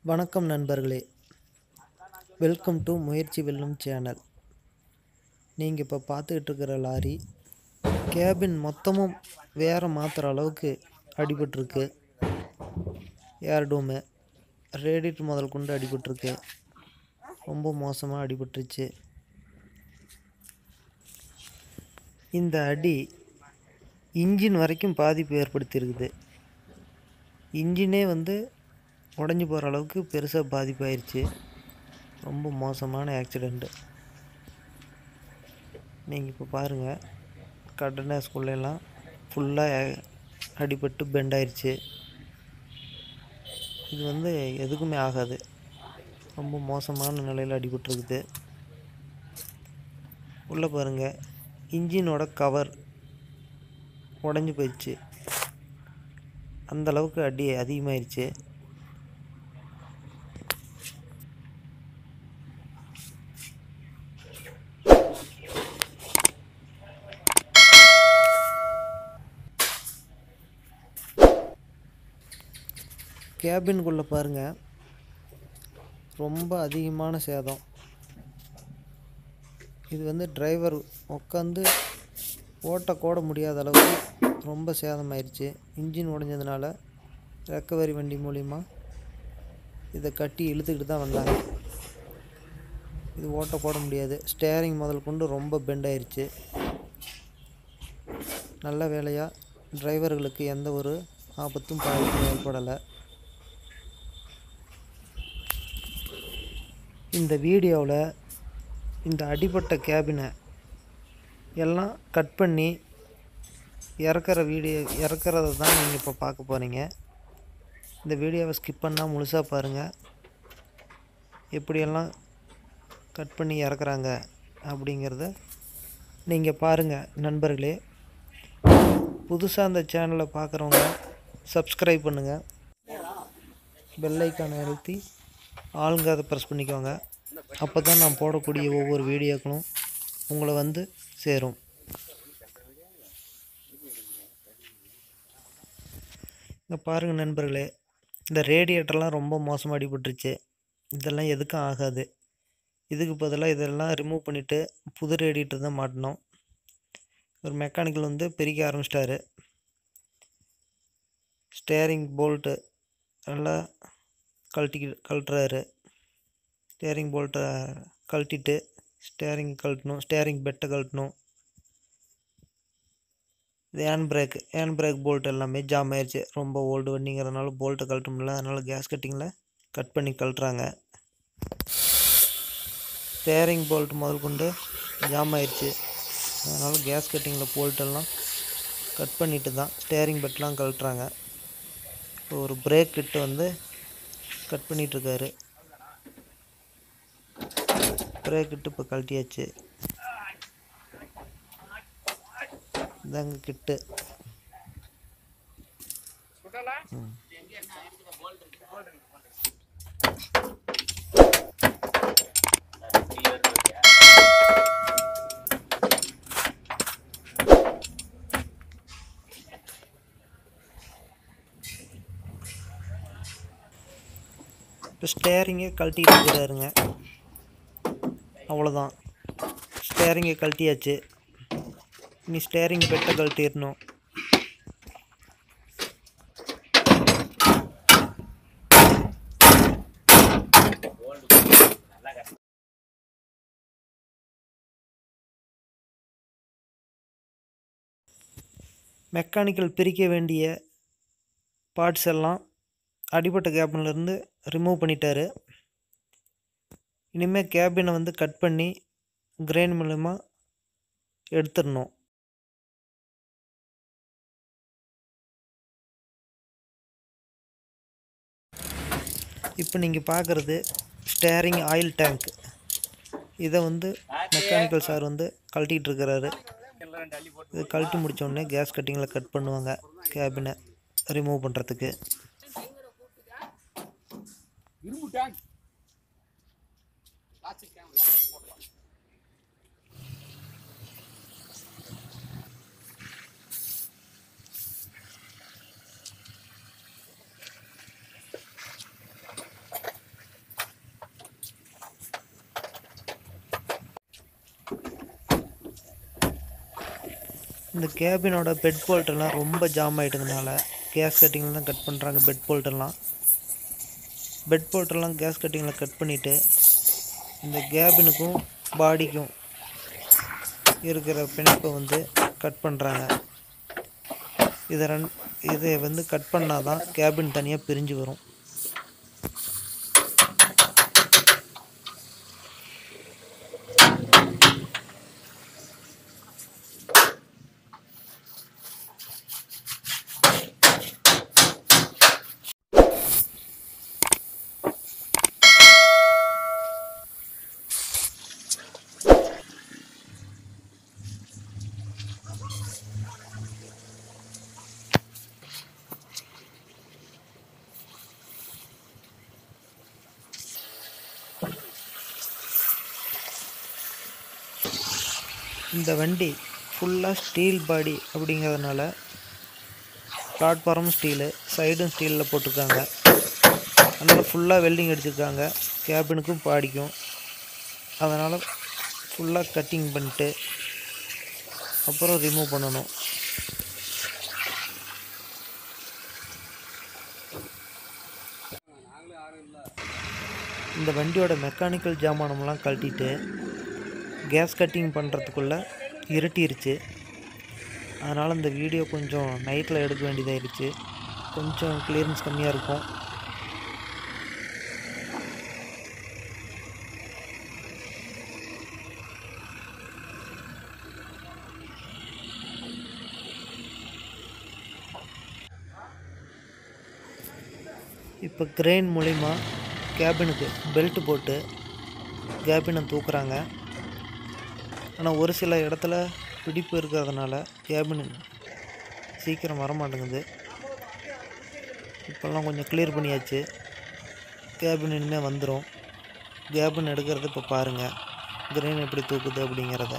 வணக்கம் நண்பர்களே welcome to முயற்சி வெல்லும் சேனல் நீங்கள் இப்போ பார்த்துக்கிட்டு இருக்கிற லாரி கேபின் மொத்தமும் வேற மாற்றுற அளவுக்கு அடிபட்டிருக்கு ஏர் டூமு ரேடியேட்டர் முதல் கொண்டு அடிபட்டிருக்கு ரொம்ப மோசமாக அடிபட்டுருச்சு இந்த அடி இன்ஜின் வரைக்கும் பாதிப்பு ஏற்படுத்தியிருக்குது இன்ஜினே வந்து உடஞ்சி போகிற அளவுக்கு பெருசாக பாதிப்பாயிருச்சு ரொம்ப மோசமான ஆக்சிடெண்ட்டு நீங்கள் இப்போ பாருங்கள் கடனை ஸ்கூல்லலாம் ஃபுல்லாக அடிபட்டு பெண்ட் ஆயிருச்சு இது வந்து எதுக்குமே ஆகாது ரொம்ப மோசமான நிலையில் அடிபட்டிருக்குது உள்ளே பாருங்கள் இன்ஜினோட கவர் உடஞ்சி போயிடுச்சு அந்த அளவுக்கு அடி அதிகமாயிருச்சு கேபின்குள்ளே பாருங்கள் ரொம்ப அதிகமான சேதம் இது வந்து டிரைவர் உட்காந்து ஓட்டக்கூட முடியாத அளவுக்கு ரொம்ப சேதமாயிருச்சு இன்ஜின் உடஞ்சதுனால ரெக்கவரி வண்டி மூலிமா இதை கட்டி இழுத்துக்கிட்டு தான் வந்தாங்க இது ஓட்ட போட முடியாது ஸ்டேரிங் முதல் கொண்டு ரொம்ப பெண்ட் ஆயிருச்சு நல்ல வேலையாக டிரைவர்களுக்கு எந்த ஒரு ஆபத்தும் பாதிப்பும் ஏற்படலை இந்த வீடியோவில் இந்த அடிபட்ட கேபினை எல்லாம் கட் பண்ணி இறக்குற வீடியோ இறக்குறத தான் நீங்கள் இப்போ பார்க்க போகிறீங்க இந்த வீடியோவை ஸ்கிப் பண்ணால் முழுசாக பாருங்கள் எப்படியெல்லாம் கட் பண்ணி இறக்குறாங்க அப்படிங்கிறத நீங்கள் பாருங்கள் நண்பர்களே புதுசாக அந்த சேனலை பார்க்குறவங்க சப்ஸ்கிரைப் பண்ணுங்கள் பெல்லைக்கான அழுத்தி ஆளுங்க அதை ப்ரெஸ் பண்ணிக்கோங்க அப்போ தான் நான் போடக்கூடிய ஒவ்வொரு வீடியோக்களும் உங்களை வந்து சேரும் இங்கே பாருங்கள் நண்பர்களே இந்த ரேடியேட்டர்லாம் ரொம்ப மோசமாக அடிபட்டுருச்சு இதெல்லாம் எதுக்கும் ஆகாது இதுக்கு பதிலாக இதெல்லாம் ரிமூவ் பண்ணிவிட்டு புது ரேடியேட்டர் தான் மாட்டினோம் ஒரு மெக்கானிக்கல் வந்து பிரிக்க ஆரம்பிச்சிட்டாரு ஸ்டேரிங் போல்ட்டு நல்லா கழட்டி கழட்டுறாரு ஸ்டேரிங் போல்ட்டை கழட்டிட்டு ஸ்டேரிங் கழட்டணும் ஸ்டேரிங் பெட்டை கழட்டணும் இது hand brake hand brake bolt எல்லாமே ஜாம் ஆயிடுச்சு ரொம்ப ஓல்டு வண்டிங்கிறதுனால போல்ட்டை கழட்ட முடியல அதனால் கேஸ் கட்டிங்கில் கட் பண்ணி கழட்டுறாங்க ஸ்டேரிங் போல்ட் முதல் கொண்டு ஜாம் ஆயிடுச்சு அதனால் கேஸ் கட்டிங்கில் போல்ட்டெல்லாம் கட் பண்ணிட்டு தான் ஸ்டேரிங் பெட்லாம் கழட்டுறாங்க இப்போ ஒரு பிரேக் கிட்டு வந்து கட் பண்ணிகிட்ருக்காரு பிரேக் கிட்டு இப்போ கழட்டியாச்சு இதாங்க கிட்டு ம். இப்போ ஸ்டேரிங்கே கழட்டிட்டு இருக்கிறாருங்க அவ்வளோதான் ஸ்டேரிங்கை கழட்டியாச்சு இனி ஸ்டேரிங் பெட்டை கழட்டிடணும் மெக்கானிக்கல் பிரிக்க வேண்டிய பார்ட்ஸ் எல்லாம் அடிப்பட்ட கேபின்லேருந்து ரிமூவ் பண்ணிட்டாரு இனிமேல் கேபினை வந்து கட் பண்ணி கிரெயின் மூலமாக எடுத்துடணும் இப்போ நீங்கள் பார்க்குறது ஸ்டேரிங் ஆயில் டேங்க் இதை வந்து மெக்கானிக்கல் சார் வந்து கழட்டிகிட்டு இருக்கிறாரு இது கழட்டி முடிச்ச உடனே கேஸ் கட்டிங்கில் கட் பண்ணுவாங்க கேபினை ரிமூவ் பண்ணுறதுக்கு இரும்பு டேங்க் இந்த கேபினோட பெட் போல்ட்டெல்லாம் ரொம்ப ஜாம் ஆகிட்டதுனால கேஸ் கட்டிங்கில் தான் கட் பண்ணுறாங்க பெட் போல்ட்டெல்லாம் பெட் போல்ட்டெல்லாம் கேஸ் கட்டிங்கில் கட் பண்ணிவிட்டு இந்த கேபினுக்கும் பாடிக்கும் இருக்கிற பிணைப்பை வந்து கட் பண்ணுறாங்க இதை ரெண் இதை வந்து கட் பண்ணால் தான் கேபின் தனியாக பிரிஞ்சு வரும் இந்த வண்டி ஃபுல்லாக ஸ்டீல் பாடி அப்படிங்கிறதுனால பிளாட்ஃபார்மும் ஸ்டீலு சைடும் ஸ்டீலில் போட்டிருக்காங்க அதனால் ஃபுல்லாக வெல்டிங் அடிச்சிருக்காங்க கேபினுக்கும் பாடிக்கும் அதனால் ஃபுல்லாக கட்டிங் பண்ணிட்டு அப்புறம் ரிமூவ் பண்ணணும் இந்த வண்டியோட மெக்கானிக்கல் ஜாமானம்லாம் கழட்டிட்டு கேஸ் கட்டிங் பண்ணுறதுக்குள்ளே இருட்டிருச்சு அதனால் இந்த வீடியோ கொஞ்சம் நைட்டில் எடுக்க வேண்டியதாயிருச்சு கொஞ்சம் கிளியரன்ஸ் கம்மியாக இருக்கும் இப்போ கிரெயின் மூலிமா கேபினுக்கு பெல்ட் போட்டு கேபினை தூக்குறாங்க ஆனால் ஒரு சில இடத்துல பிடிப்பு இருக்கிறதுனால கேபின் சீக்கிரம் வர மாட்டேங்குது இப்போல்லாம் கொஞ்சம் கிளியர் பண்ணியாச்சு கேபின் இனிமேல் வந்துடும் கேபின் எடுக்கிறது இப்போ பாருங்கள் கிரெயின் எப்படி தூக்குது அப்படிங்கிறத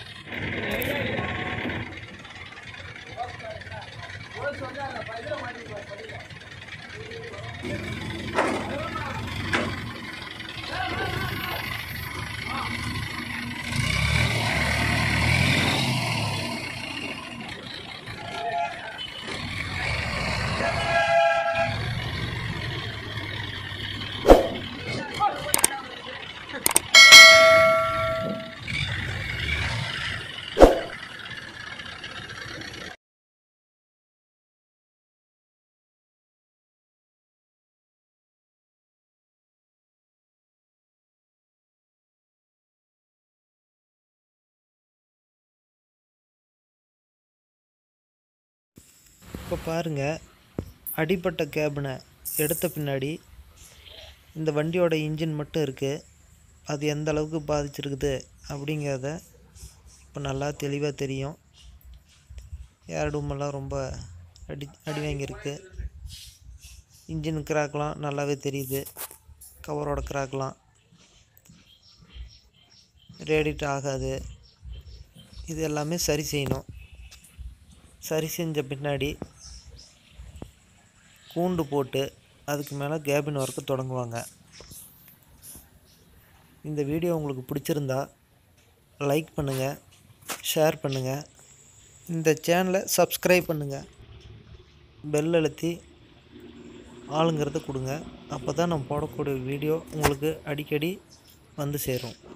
இப்போ பாருங்கள் அடிப்பட்ட கேபினை எடுத்த பின்னாடி இந்த வண்டியோட இன்ஜின் மட்டும் இருக்குது அது எந்த அளவுக்கு பாதிச்சிருக்குது அப்படிங்கிறத இப்போ நல்லா தெளிவாக தெரியும் ஏர் டூமெல்லாம் ரொம்ப அடி அடி வாங்கியிருக்கு இன்ஜின் கிராக்லாம் நல்லாவே தெரியுது கவரோட கிராக்லாம் ரேடிட் ஆகாது இது எல்லாமே சரி செய்யணும் சரி செஞ்ச பின்னாடி கூண்டு போட்டு அதுக்கு மேலே கேபின் ஒர்க்கு தொடங்குவாங்க இந்த வீடியோ உங்களுக்கு பிடிச்சிருந்தா லைக் பண்ணுங்கள் ஷேர் பண்ணுங்கள் இந்த சேனலை சப்ஸ்கிரைப் பண்ணுங்கள் பெல் அழுத்தி ஆளுங்கிறத கொடுங்க அப்போ தான் நம்ம போடக்கூடிய வீடியோ உங்களுக்கு அடிக்கடி வந்து சேரும்